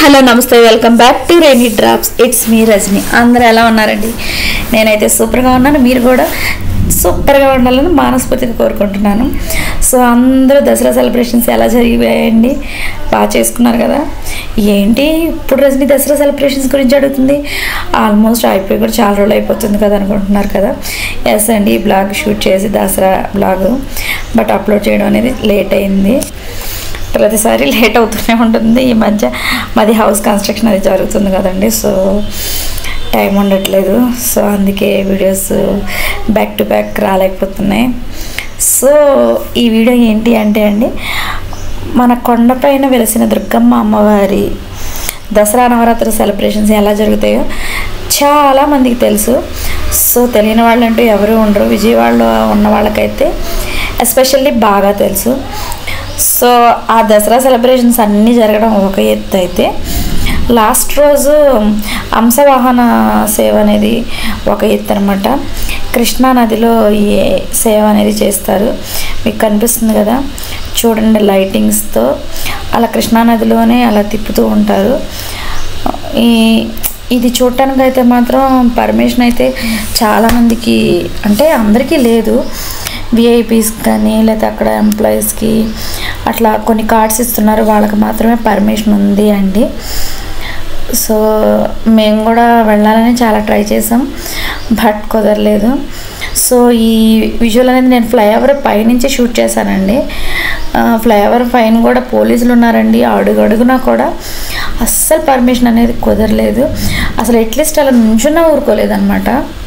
hello నమస్తే welcome back to Renee drops it's me Rajani అందరూ ఎలా ఉన్నారండి నేనైతే సూపర్గా ఉన్నాను మీరు కూడా సూపర్గా ఉండాలని మానస్ఫూర్తిగా కోరుకుంటున్నాను సో అందరూ దసరా సెలబ్రేషన్స్ ఎలా జరిగాయండి బాగా చేసుకున్నారు కదా ఏంటి ఇప్పుడు రజని దసరా సెలబ్రేషన్స్ గురించి అడుగుతుంది ఆల్మోస్ట్ అయిపోయి కూడా చాలా రోజులు అయిపోతుంది కదా అనుకుంటున్నారు కదా ఎస్ అండి ఈ బ్లాగ్ షూట్ చేసి దసరా బ్లాగ్ బట్ అప్లోడ్ చేయడం అనేది లేట్ అయింది ప్రతిసారి లేట్ అవుతూనే ఉంటుంది ఈ మధ్య మాది హౌస్ కన్స్ట్రక్షన్ అది జరుగుతుంది కదండి సో టైం ఉండట్లేదు సో అందుకే వీడియోస్ బ్యాక్ టు బ్యాక్ రాలేకపోతున్నాయి సో ఈ వీడియో ఏంటి అంటే అండి మన కొండపైన వెలిసిన దుర్గమ్మ అమ్మవారి దసరా నవరాత్రి సెలబ్రేషన్స్ ఎలా జరుగుతాయో చాలా మందికి తెలుసు సో తెలియని వాళ్ళంటూ ఎవరు ఉండరు విజయవాడలో ఉన్న వాళ్ళకైతే ఎస్పెషల్లీ బాగా తెలుసు సో ఆ దసరా సెలబ్రేషన్స్ అన్నీ జరగడం ఒక ఎత్తు అయితే లాస్ట్ రోజు అంశవాహన సేవ అనేది ఒక ఎత్తు అనమాట కృష్ణా నదిలో ఈ సేవ అనేది చేస్తారు మీకు కనిపిస్తుంది కదా చూడండి లైటింగ్స్తో అలా కృష్ణా నదిలోనే అలా తిప్పుతూ ఉంటారు ఈ ఇది చూడటానికి అయితే మాత్రం పర్మిషన్ అయితే చాలామందికి అంటే అందరికీ లేదు విఐపీస్ కానీ లేదా అక్కడ ఎంప్లాయీస్కి అట్లా కొన్ని కార్డ్స్ ఇస్తున్నారు వాళ్ళకి మాత్రమే పర్మిషన్ ఉంది అండి సో మేము కూడా వెళ్ళాలని చాలా ట్రై చేసాం బట్ కుదరలేదు సో ఈ విజువల్ అనేది నేను ఫ్లైఓవర్ పైనుంచి షూట్ చేశానండి ఫ్లైఓవర్ పైన కూడా పోలీసులు ఉన్నారండి అడుగు అడుగునా కూడా అస్సలు పర్మిషన్ అనేది కుదరలేదు అసలు అట్లీస్ట్ అలా నుంచున్నా ఊరుకోలేదన్నమాట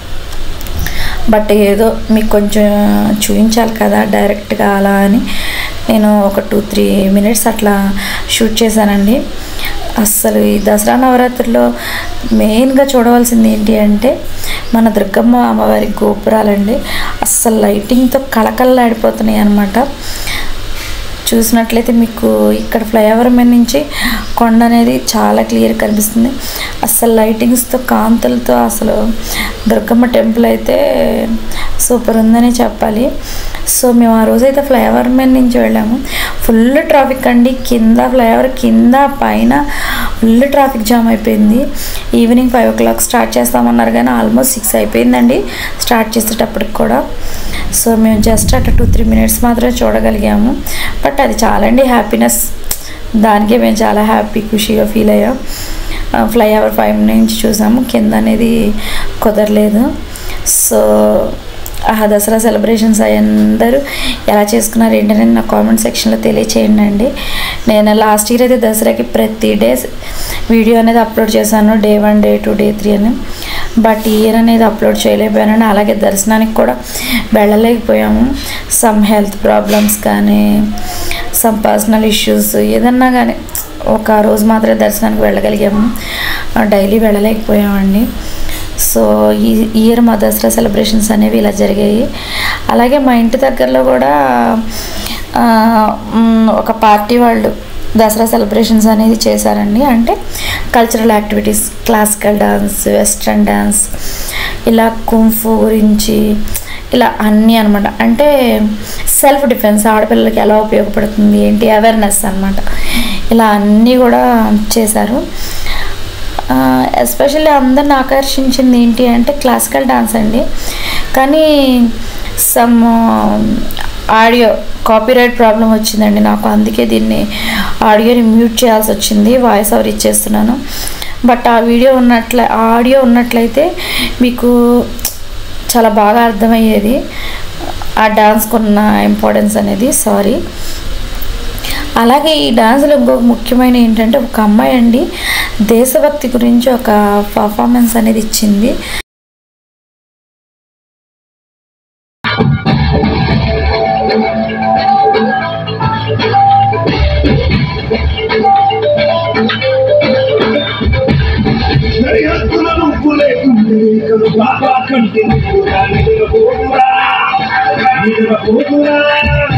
బట్ ఏదో మీకు కొంచెం చూపించాలి కదా డైరెక్ట్గా అలా అని నేను ఒక టూ త్రీ మినిట్స్ అట్లా షూట్ చేశానండి అస్సలు ఈ దసరా నవరాత్రిలో మెయిన్గా చూడవలసింది ఏంటి అంటే మన దుర్గమ్మ అమ్మవారి గోపురాలండి అస్సలు లైటింగ్తో కళకళలాడిపోతున్నాయి అనమాట చూసినట్లయితే మీకు ఇక్కడ ఫ్లైఓవర్ మీద నుంచి కొండ అనేది చాలా క్లియర్ కనిపిస్తుంది అసలు లైటింగ్స్తో కాంతులతో అసలు దుర్గమ్మ టెంపుల్ అయితే సూపర్ ఉందని చెప్పాలి సో మేము ఆ రోజైతే ఫ్లైఓవర్ మీద నుంచి వెళ్ళాము ఫుల్ ట్రాఫిక్ అండి కింద ఫ్లైఓవర్ కింద పైన ఫుల్ ట్రాఫిక్ జామ్ అయిపోయింది evening five o'clock start చేస్తామన్నారు కానీ ఆల్మోస్ట్ సిక్స్ అయిపోయిందండి స్టార్ట్ చేసేటప్పటికి కూడా సో మేము జస్ట్ అట్లా టూ త్రీ మినిట్స్ మాత్రమే చూడగలిగాము బట్ అది చాలండి హ్యాపీనెస్ దానికే మేము చాలా హ్యాపీ ఖుషిగా ఫీల్ అయ్యాం ఫ్లైఓవర్ ఫైవ్ నుంచి చూసాము కింద అనేది కుదరలేదు సో ఆ దసరా సెలబ్రేషన్స్ అందరూ ఎలా చేసుకున్నారు ఏంటనేది నా కామెంట్ సెక్షన్లో తెలియచేయండి అండి నేను లాస్ట్ ఇయర్ అయితే దసరాకి ప్రతి డే వీడియో అనేది అప్లోడ్ చేశాను day one day two day three అని బట్ ఈ ఇయర్ అనేది అప్లోడ్ చేయలేకపోయాను అలాగే దర్శనానికి కూడా వెళ్ళలేకపోయాము సమ్ హెల్త్ ప్రాబ్లమ్స్ కానీ సమ్ పర్సనల్ ఇష్యూస్ ఏదన్నా కానీ ఒక రోజు మాత్రమే దర్శనానికి వెళ్ళగలిగాము డైలీ వెళ్ళలేకపోయామండి సో ఈ ఇయర్ మా దసరా సెలబ్రేషన్స్ అనేవి ఇలా జరిగాయి అలాగే మా ఇంటి దగ్గరలో కూడా ఒక పార్టీ వాళ్ళు దసరా సెలబ్రేషన్స్ అనేది చేశారండి అంటే cultural activities classical dance western dance ఇలా కుంఫు గురించి ఇలా అన్నీ అనమాట అంటే సెల్ఫ్ డిఫెన్స్ ఆడపిల్లలకి ఎలా ఉపయోగపడుతుంది ఏంటి అవేర్నెస్ అనమాట ఇలా అన్నీ కూడా చేశారు ఎస్పెషల్లీ అందరిని ఆకర్షించింది ఏంటి అంటే క్లాసికల్ డాన్స్ అండి కానీ సమ్ ఆడియో కాపీరైట్ ప్రాబ్లం వచ్చిందండి నాకు అందుకే దీన్ని ఆడియోని మ్యూట్ చేయాల్సి వచ్చింది వాయిస్ ఓవర్ ఇచ్చేస్తున్నాను బట్ ఆ వీడియో ఉన్నట్ల ఆడియో ఉన్నట్లయితే మీకు చాలా బాగా అర్థమయ్యేది ఆ డాన్స్కి ఉన్న ఇంపార్టెన్స్ అనేది సారీ అలాగే ఈ డాన్స్లో ఇంకొక ముఖ్యమైన ఏంటంటే ఒక అమ్మాయి అండి దేశభక్తి గురించి ఒక పర్ఫార్మెన్స్ అనేది ఇచ్చింది సరిహద్దుల నువ్వు లేకుండే కను బాబా కంటే కూడా నిద్రపోతురా నిద్రపోతురా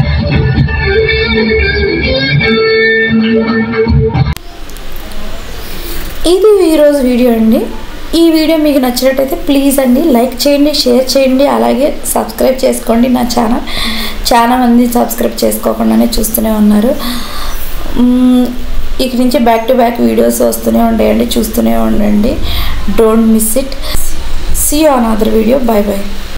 ఇది ఈరోజు వీడియో అండి ఈ వీడియో మీకు నచ్చినట్టయితే ప్లీజ్ అండి లైక్ చేయండి షేర్ చేయండి అలాగే సబ్స్క్రైబ్ చేసుకోండి నా ఛానల్ చాలా మంది సబ్స్క్రైబ్ చేసుకోకుండానే చూస్తూనే ఉన్నారు మ్మ్, ఇక నుంచి బ్యాక్ టు బ్యాక్ వీడియోస్ వస్తూనే ఉండేయండి చూస్తూనే ఉండండి don't miss it see on other video bye bye